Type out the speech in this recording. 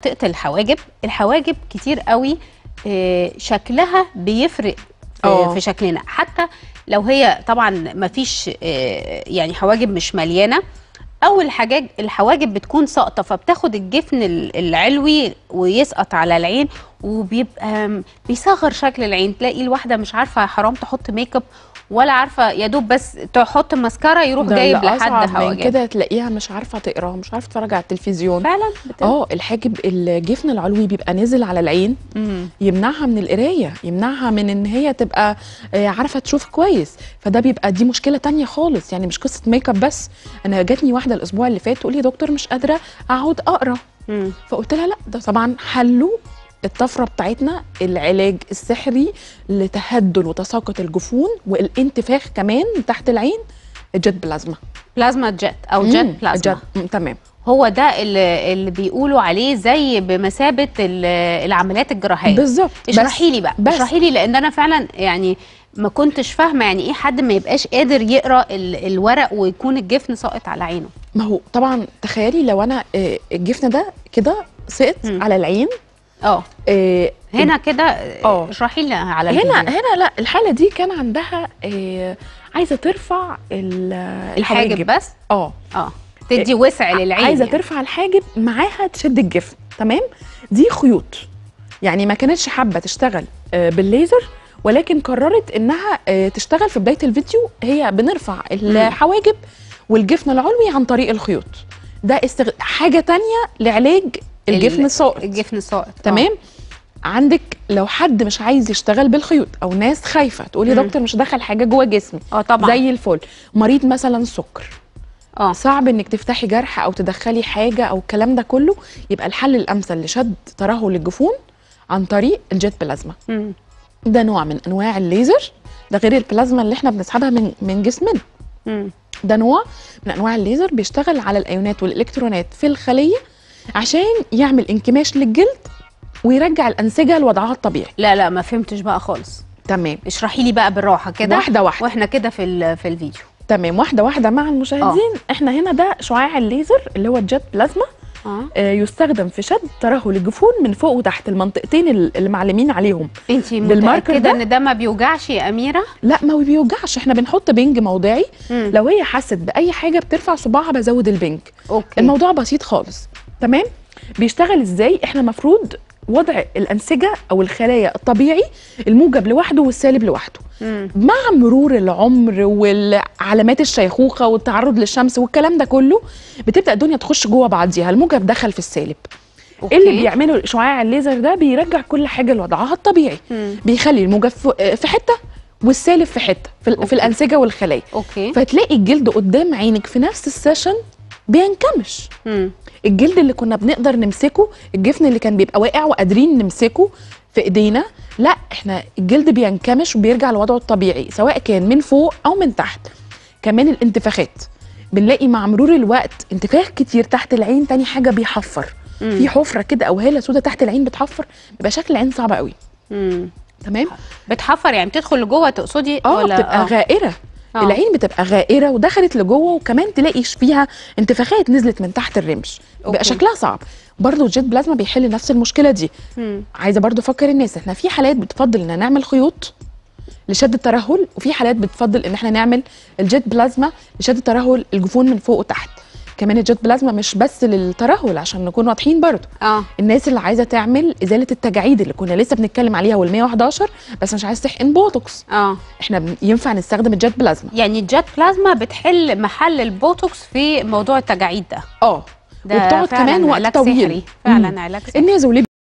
منطقه الحواجب الحواجب كتير قوي آه، شكلها بيفرق في, آه. في شكلنا حتى لو هي طبعا ما فيش يعني حواجب مش مليانه او الحاجات الحواجب بتكون ساقطه فبتاخد الجفن ال- العلوي ويسقط على العين وبيبقى م- بيصغر شكل العين تلاقي الواحده مش عارفه حرام تحط ميك اب ولا عارفه يا دوب بس تحط ماسكارا يروح ده جايب اللي لحد أصعب من حواجب كده تلاقيها مش عارفه تقرا مش عارفه تتفرج على التلفزيون فعلا بت... اه الحاجب الجفن العلوي بيبقى نازل على العين مم. يمنعها من القرايه يمنعها من ان هي تبقى آه، عارفه تشوف كويس فده بيبقى دي مشكله تانية خالص يعني مش قصه ميك اب بس انا جاتني واحده الاسبوع اللي فات تقول لي يا دكتور مش قادره اقعد اقرا مم. فقلت لها لا ده طبعا حله الطفره بتاعتنا العلاج السحري لتهدل وتساقط الجفون والانتفاخ كمان تحت العين الجت بلازما بلازما جت او مم، جت بلازما جت مم، تمام هو ده اللي, اللي بيقولوا عليه زي بمثابه ال- العمليات الجراحيه بالظبط بس- اشرحي لي بقى بس اشرحي لي لان انا فعلا يعني ما كنتش فاهمه يعني ايه حد ما يبقاش قادر يقرا ال- الورق ويكون الجفن ساقط على عينه ما هو طبعا تخيلي لو انا آه، الجفن ده كده سقط مم. على العين اه آه، هنا كده اه. اشرحي لنا على هنا الفيديو. هنا لا الحاله دي كان عندها آه، عايزه ترفع ال- الحاجب بس اه اه تدي وسع للعين عايزه يعني. ترفع الحاجب معاها تشد الجفن تمام دي خيوط يعني ما كانتش حابه تشتغل آه، بالليزر ولكن قررت انها آه، تشتغل في بدايه الفيديو هي بنرفع الحواجب والجفن العلوي عن طريق الخيوط ده استغ... حاجه تانية لعلاج الجفن ال- الساقط الجفن الساقط تمام عندك لو حد مش عايز يشتغل بالخيوط او ناس خايفه تقول يا مم. دكتور مش دخل حاجه جوه جسمي اه اه طبعا زي الفل مريض مثلا سكر اه صعب انك تفتحي جرح او تدخلي حاجه او الكلام ده كله يبقى الحل الامثل لشد ترهل الجفون عن طريق الجيت بلازما مم. ده نوع من انواع الليزر ده غير البلازما اللي احنا بنسحبها من من جسمنا مم. ده نوع من انواع الليزر بيشتغل على الايونات والالكترونات في الخليه عشان يعمل انكماش للجلد ويرجع الانسجه لوضعها الطبيعي لا لا ما فهمتش بقى خالص تمام اشرحي لي بقى بالراحه كده واحده واحده واحنا كده في ال- في الفيديو تمام واحده واحده مع المشاهدين احنا هنا ده شعاع الليزر اللي هو الجيت بلازما اه آه، يستخدم في شد ترهل الجفون من فوق وتحت المنطقتين ال- اللي معلمين عليهم انت بالماركر متاكده ده؟ ان ده ما بيوجعش يا اميره لا ما بيوجعش احنا بنحط بنج موضعي مم. لو هي حست باي حاجه بترفع صباعها بزود البنج اوكي الموضوع بسيط خالص تمام بيشتغل ازاي احنا مفروض وضع الانسجه او الخلايا الطبيعي الموجب لوحده والسالب لوحده مم. مع مرور العمر والعلامات الشيخوخه والتعرض للشمس والكلام ده كله بتبدا الدنيا تخش جوه بعضيها الموجب دخل في السالب أوكي. اللي بيعمله شعاع الليزر ده بيرجع كل حاجه لوضعها الطبيعي مم. بيخلي الموجب في في حته والسالب في حته في, ال- أوكي. في الانسجه والخلايا اوكي فتلاقي الجلد قدام عينك في نفس السيشن بينكمش مم. الجلد اللي كنا بنقدر نمسكه الجفن اللي كان بيبقى واقع وقادرين نمسكه في ايدينا لا احنا الجلد بينكمش وبيرجع لوضعه الطبيعي سواء كان من فوق او من تحت كمان الانتفاخات بنلاقي مع مرور الوقت انتفاخ كتير تحت العين تاني حاجه بيحفر مم. في حفره كده او هاله سودا تحت العين بتحفر بيبقى شكل العين صعب قوي مم. تمام بتحفر يعني بتدخل لجوه تقصدي اه ولا بتبقى غائره آه. العين بتبقى غائره ودخلت لجوه وكمان تلاقي فيها انتفاخات نزلت من تحت الرمش أوكي. بيبقى شكلها صعب برضه الجيت بلازما بيحل نفس المشكله دي مم. عايزه برضه افكر الناس احنا في حالات بتفضل ان نعمل خيوط لشد الترهل وفي حالات بتفضل ان احنا نعمل الجيت بلازما لشد ترهل الجفون من فوق وتحت كمان الجيت بلازما مش بس للترهل عشان نكون واضحين برضه اه الناس اللي عايزه تعمل ازاله التجاعيد اللي كنا لسه بنتكلم عليها وال 111 بس مش عايز تحقن بوتوكس اه احنا بن- ينفع نستخدم الجيت بلازما يعني الجت بلازما بتحل محل البوتوكس في موضوع التجاعيد ده اه ده وبتقعد فعلاً كمان وقت علاج طويل سحري. فعلا مم. علاج سحري الناس وليه